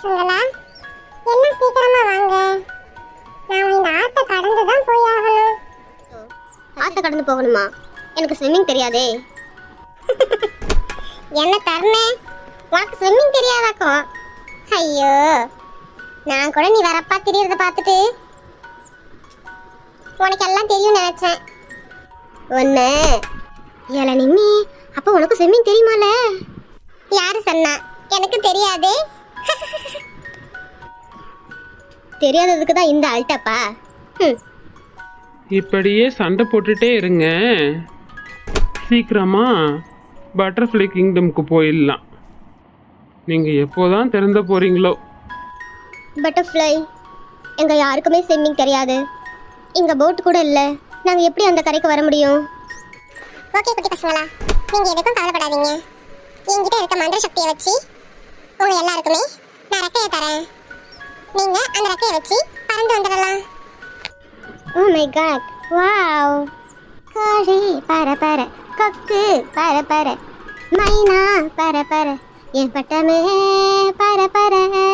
பசங்களா என்ன சீக்கிரமா வாங்க நான் இந்த ஆத்த கடந்து தான் போய் ஆகணும் ஆத்த கடந்து போகணுமா எனக்கு ஸ்விம்மிங் தெரியாதே என்ன தருணே உனக்கு ஸ்விம்மிங் தெரியாதாக்கும் ஐயோ நான் கூட நீ வரப்பா தெரியறத பார்த்துட்டு உனக்கு எல்லாம் தெரியும் நினைச்சேன் ஒன்று ஏல நிம்மி அப்போ உனக்கு ஸ்விம்மிங் தெரியுமால யாரு சொன்னா எனக்கு தெரியாதே தெரியாததுக்கு தான் இந்த அல்ட்டப்பா ம் இப்படியே சண்டை போட்டுட்டே இருங்க சீக்கிரமா பட்டர்ஃப்ளை கிங்டம்க்கு போயிடலாம் நீங்கள் எப்போதான் திறந்த போறீங்களோ பட்டர்ஃப்ளை எங்கள் யாருக்குமே ஸ்விம்மிங் தெரியாது இங்கே போட் கூட இல்லை நாங்கள் எப்படி அந்த கரைக்கு வர முடியும் ஓகே குட்டி பசங்களா நீங்க எதுக்கும் கவலைப்படாதீங்க என்கிட்ட இருக்க மந்திர சக்தியை வச்சு உங்க எல்லாருக்குமே நான் ரெக்கையை தரேன் நீங்க அந்த ரெக்கையை வச்சு பறந்து வந்துடலாம் ஓ மை காட் வாவ் கோழி பர பர கொக்கு பர பர மைனா பர பர என் பட்டமே பர பர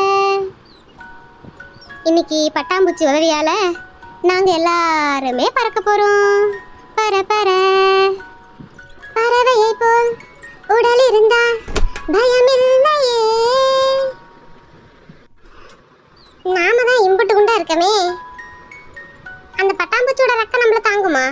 இன்னைக்கு பட்டாம்பூச்சி உதவியால நாங்க எல்லாருமே பறக்க போறோம் பர பர பறவையை போல் உடல் இருந்தா பயமில்லையே நாம தான் இம்புட்டு குண்டா இருக்கமே அந்த பட்டாம்பூச்சியோட ரெக்கை நம்மள தாங்குமா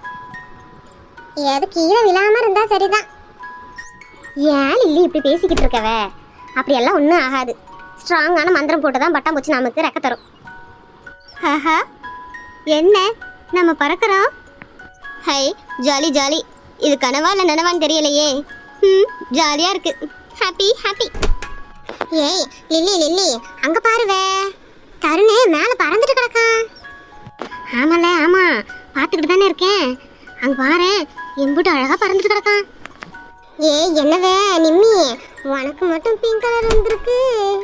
எது கீழே விழாம இருந்தா சரிதான் ஏன் லில்லி இப்படி பேசிக்கிட்டு இருக்கவ அப்படியெல்லாம் ஒன்றும் ஆகாது ஸ்ட்ராங்கான மந்திரம் போட்டு தான் பட்டாம்பூச்சி நமக்கு ரெக்க தரும் ஆஹா என்ன நம்ம பறக்கிறோம் ஹை ஜாலி ஜாலி இது கனவா இல்லை நனவான்னு தெரியலையே ம் ஜாலியாக இருக்கு ஹாப்பி ஹாப்பி ஏய் லில்லி லில்லி அங்க பாருவே தருணே மேல பறந்துட்டு கிடக்கான் ஆமால ஆமா பார்த்துக்கிட்டு தானே இருக்கேன் அங்கே பாரு எம்புட்டு அழகாக பறந்துட்டு கிடக்கான் ஏய் என்னவே நிம்மி உனக்கு மட்டும் பிங்க் கலர் வந்திருக்கு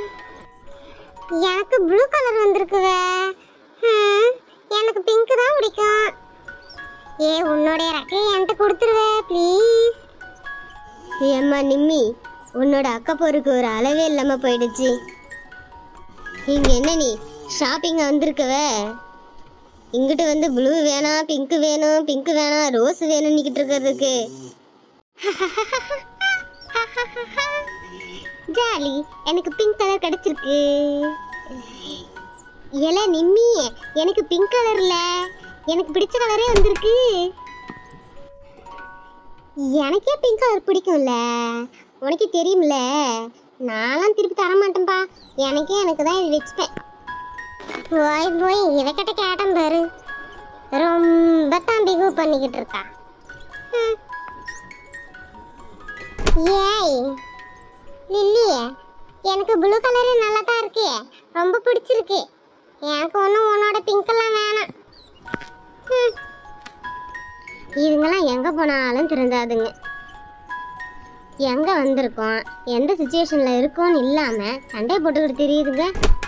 எனக்கு ப்ளூ கலர் வந்திருக்குவே ஹம், எனக்கு பிங்க் தான் பிடிக்கும் ஏ உன்னோடைய ரெக்கையை என்கிட்ட கொடுத்துருவே ப்ளீஸ் ஏம்மா நிம்மி உன்னோட அக்கப்போருக்கு ஒரு அளவே இல்லாமல் போயிடுச்சு இங்கே என்ன நீ ஷாப்பிங் வந்திருக்கவ இங்கிட்டு வந்து ப்ளூ வேணாம் பிங்க் வேணும் பிங்க் வேணாம் ரோஸ் வேணும் நிக்கிட்டு இருக்கிறதுக்கு ஜாலி எனக்கு பிங்க் கலர் கிடைச்சிருக்கு ஏல நிம்மி எனக்கு பிங்க் கலர்ல எனக்கு பிடிச்ச கலரே வந்திருக்கு எனக்கே பிங்க் கலர் பிடிக்கும்ல உனக்கு தெரியும்ல நான்லாம் திருப்பி தர மாட்டேன்ப்பா எனக்கே எனக்கு தான் இது வச்சுப்பேன் போய் போய் இவகிட்ட கேட்டேன் பாரு ரொம்ப தான் பிகு பண்ணிக்கிட்டு இருக்கா ஹம். ஏய் லில்லி எனக்கு ப்ளூ கலரு நல்லா தான் இருக்கு ரொம்ப பிடிச்சிருக்கு எனக்கு ஒன்றும் உன்னோட பிங்க் எல்லாம் வேணாம் ஹம். இதுங்கெல்லாம் எங்கே போனாலும் திருந்தாதுங்க எங்கே வந்திருக்கோம் எந்த சுச்சுவேஷனில் இருக்கோன்னு இல்லாமல் சண்டை போட்டுக்கிட்டு தெரியுதுங்க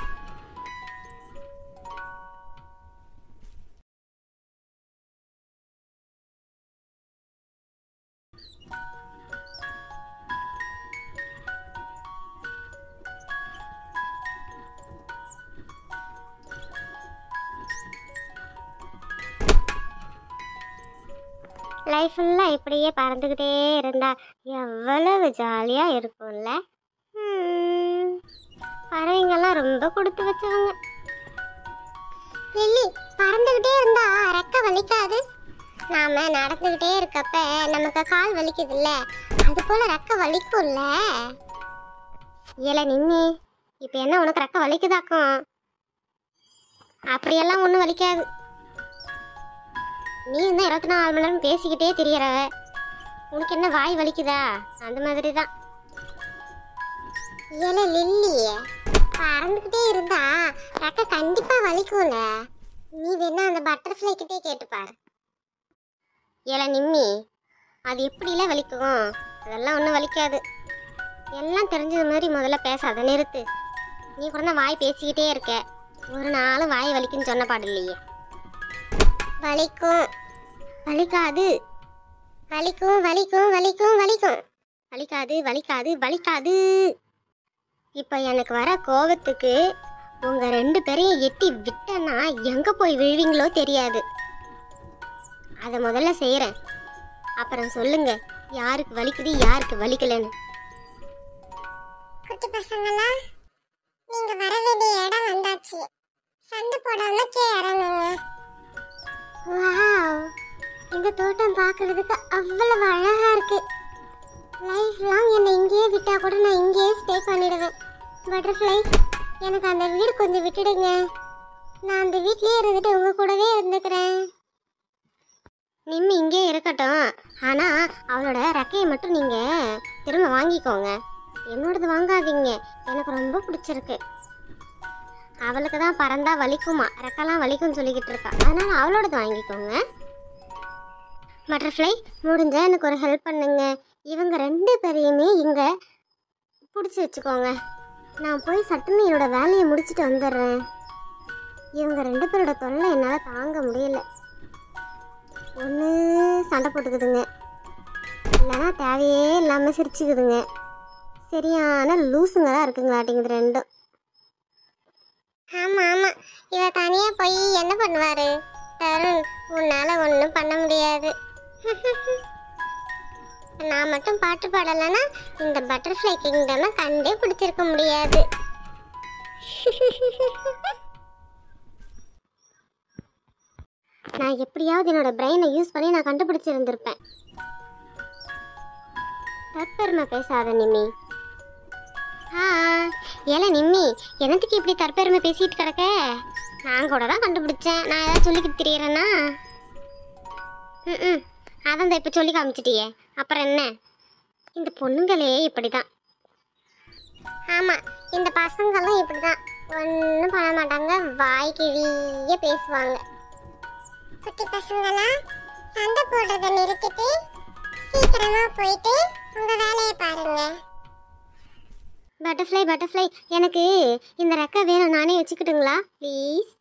லைஃப் ஃபுல்லாக இப்படியே பறந்துக்கிட்டே இருந்தா எவ்வளவு ஜாலியாக இருக்கும்ல ஹம். பறவைங்கெல்லாம் ரொம்ப கொடுத்து வச்சவங்க லில்லி பறந்துக்கிட்டே இருந்தா ரெக்கை வலிக்காது நாம நடந்துக்கிட்டே இருக்கப்ப நமக்கு கால் வலிக்குதுல்ல அது போல ரெக்கை வலிக்கும்ல ஏல நிம்மி இப்போ என்ன உனக்கு ரெக்க வலிக்குதாக்கும் அப்படியெல்லாம் ஒன்றும் வலிக்காது நீ இன்னும் இருபத்தி நாலு மணி நேரம் பேசிக்கிட்டே தெரியற உனக்கு என்ன வாய் வலிக்குதா அந்த மாதிரி தான் ஏல லில்லி பறந்துக்கிட்டே இருந்தா ரெக்கை கண்டிப்பா வலிக்கும்ல நீ வேணா அந்த பட்டர்ஃப்ளை கிட்டே கேட்டு பாரு ஏல நிம்மி அது எப்படிலாம் வலிக்கும் அதெல்லாம் ஒன்றும் வலிக்காது எல்லாம் தெரிஞ்சது மாதிரி முதல்ல பேசாத நிறுத்து நீ கூட தான் வாய் பேசிக்கிட்டே இருக்க ஒரு நாளும் வாய் வலிக்குன்னு சொன்ன பாடு இல்லையே வலிக்கும் வலிக்காது வலிக்கும் வலிக்கும் வலிக்கும் வலிக்கும் வலிக்காது வலிக்காது வலிக்காது இப்போ எனக்கு வர கோபத்துக்கு உங்க ரெண்டு பேரையும் எட்டி விட்டேன்னா எங்க போய் விழுவீங்களோ தெரியாது அதை முதல்ல செய்யறேன் அப்புறம் சொல்லுங்க யாருக்கு வலிக்குது யாருக்கு வலிக்கலன்னு குட்டி பசங்களா நீங்க வர வேண்டிய இடம் வந்தாச்சு சண்டை போடாம கீழே இறங்குங்க வாவ் இந்த தோட்டம் பார்க்கிறதுக்கு அவ்வளவு அழகா இருக்கு லைஃப் லாங் என்னை இங்கேயே விட்டா கூட நான் இங்கேயே ஸ்டே பண்ணிடுவேன் பட்டர்ஃப்ளை எனக்கு அந்த வீடு கொஞ்சம் விட்டுடுங்க நான் அந்த வீட்லயே இருந்துட்டு உங்க கூடவே இருந்துக்கிறேன் நிம்மி இங்கே இருக்கட்டும் ஆனா அவளோட ரெக்கையை மட்டும் நீங்க திரும்ப வாங்கிக்கோங்க என்னோடது வாங்காதீங்க எனக்கு ரொம்ப பிடிச்சிருக்கு அவளுக்கு தான் பறந்தா வலிக்குமா ரெக்கெல்லாம் வலிக்கும்னு சொல்லிக்கிட்டு இருக்கா அதனால அவளோடது வாங்கிக்கோங்க பட்டர்ஃப்ளை முடிஞ்சா எனக்கு ஒரு ஹெல்ப் பண்ணுங்க இவங்க ரெண்டு பேரையுமே இங்க பிடிச்சி வச்சுக்கோங்க நான் போய் சட்டுன்னு என்னோட வேலையை முடிச்சுட்டு வந்துடுறேன் இவங்க ரெண்டு பேரோட தொல்லை என்னால் தாங்க முடியல ஒன்று சண்டை போட்டுக்குதுங்க இல்லைன்னா தேவையே இல்லாமல் சிரிச்சுக்குதுங்க சரியான லூசுங்க தான் இருக்குங்களாட்டிங்குது ரெண்டும் ஆமா ஆமா இவ தனியா போய் என்ன பண்ணுவாரு தருண் உன்னால ஒண்ணும் பண்ண முடியாது நான் மட்டும் பாட்டு பாடலைன்னா இந்த பட்டர்ஃப்ளை கிங்டம் கண்டே பிடிச்சிருக்க முடியாது நான் எப்படியாவது என்னோட பிரெயினை யூஸ் பண்ணி நான் கண்டுபிடிச்சிருந்திருப்பேன் தற்பெருமை பேசாத நிம்மி ஆ ஏல நிம்மி என்னத்துக்கு இப்படி தற்பெருமை பேசிட்டு கிடக்க நான் கூட தான் கண்டுபிடிச்சேன் நான் ஏதாவது சொல்லிக்கிட்டு திரியறேன்னா ம் அதான் இப்போ சொல்லி காமிச்சிட்டியே அப்புறம் என்ன இந்த பொண்ணுங்களே இப்படி தான் ஆமா இந்த பசங்களும் இப்படிதான் ஒண்ணும் பண்ண மாட்டாங்க வாய் கிழிய பேசுவாங்க குட்டி பசங்களா சண்டை போடுறத நிறுத்திட்டு சீக்கிரமா போயிட்டு உங்க வேலையை பாருங்க பட்டர்ஃப்ளை பட்டர்ஃப்ளை எனக்கு இந்த ரெக்கை வேணும் நானே வச்சுக்கிட்டுங்களா ப்ளீஸ்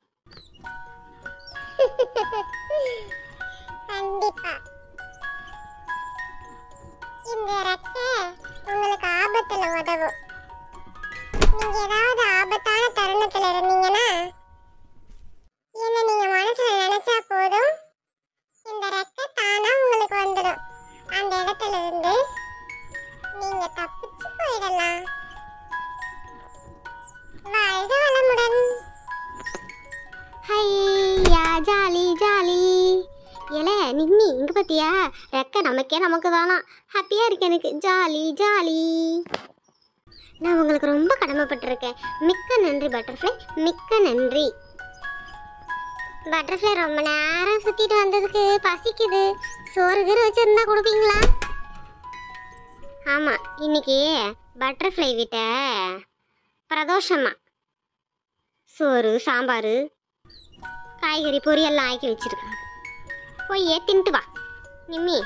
கண்டிப்பா இந்த ரெக்கை உங்களுக்கு ஆபத்துல உதவும் நீங்க ஏதாவது ஆபத்தான தருணத்துல இருந்தீங்கன்னா என்ன நீங்க மனசுல நினைச்சா போதும் இந்த ரெக்கை தானா உங்களுக்கு வந்துடும் அந்த இடத்துல இருந்து நீங்க தப்பிச்சு போயிடலாம் வாழ்க வளமுடன் ஹையா ஜாலி ஜாலி ஏல நிம்மி இங்க பாத்தியா ரெக்க நமக்கே நமக்கு தானா ஹாப்பியா இருக்கு எனக்கு ஜாலி ஜாலி நான் உங்களுக்கு ரொம்ப கடமைப்பட்டிருக்கேன் மிக்க நன்றி பட்டர்ஃப்ளை மிக்க நன்றி பட்டர்ஃப்ளை ரொம்ப நேரம் சுத்திட்டு வந்ததுக்கு பசிக்குது சோறு கீறு வச்சிருந்தா கொடுப்பீங்களா ஆமா இன்னைக்கு பட்டர்ஃப்ளை வீட்டை பிரதோஷமா சோறு சாம்பார் காய்கறி பொரியெல்லாம் ஆக்கி வச்சிருக்காங்க போய் ஏ தின்ட்டு வா நிம்மி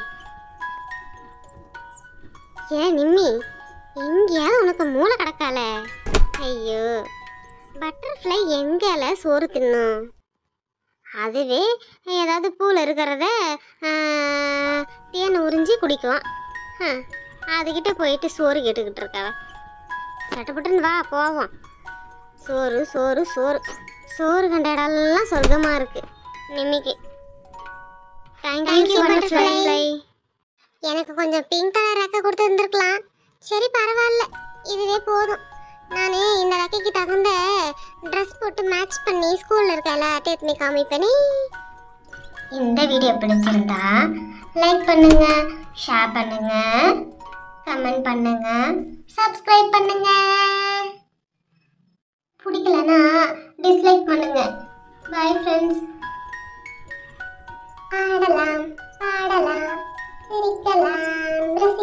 ஏன் நிம்மி எங்கேயாவது உனக்கு மூளை கிடக்கால ஐயோ பட்டர்ஃப்ளை எங்கேல சோறு தின்னும் அதுவே ஏதாவது பூவில் இருக்கிறத ஆஹ், தேன் உறிஞ்சி குடிக்கும் ஹம், அதுகிட்ட போயிட்டு சோறு கேட்டுக்கிட்டு இருக்காவ சட்டப்பட்டுன்னு வா போவோம் சோறு சோறு சோறு சோறு கண்ட இடம்லாம் சொர்க்கமாக இருக்கு நிம்மிக்கு தேங்க்யூ பட்டர்ஃப்ளை எனக்கு கொஞ்சம் பிங்க் கலர் ரெக்கை கொடுத்துருந்துருக்கலாம் சரி பரவாயில்ல இதுவே போதும் நான் இந்த ரெக்கைக்கு தகுந்த ட்ரெஸ் போட்டு மேட்ச் பண்ணி ஸ்கூலில் இருக்க எல்லாத்தையும் எடுத்து காமிப்பேனே இந்த வீடியோ பிடிச்சிருந்தா லைக் பண்ணுங்க ஷேர் பண்ணுங்க கமெண்ட் பண்ணுங்க சப்ஸ்கிரைப் பண்ணுங்க பிடிக்கலனா டிஸ்லைக் பண்ணுங்க பை ஃப்ரெண்ட்ஸ் ஆடலாம் பாடலாம் சிரிக்கலாம் ரசிக்கலாம்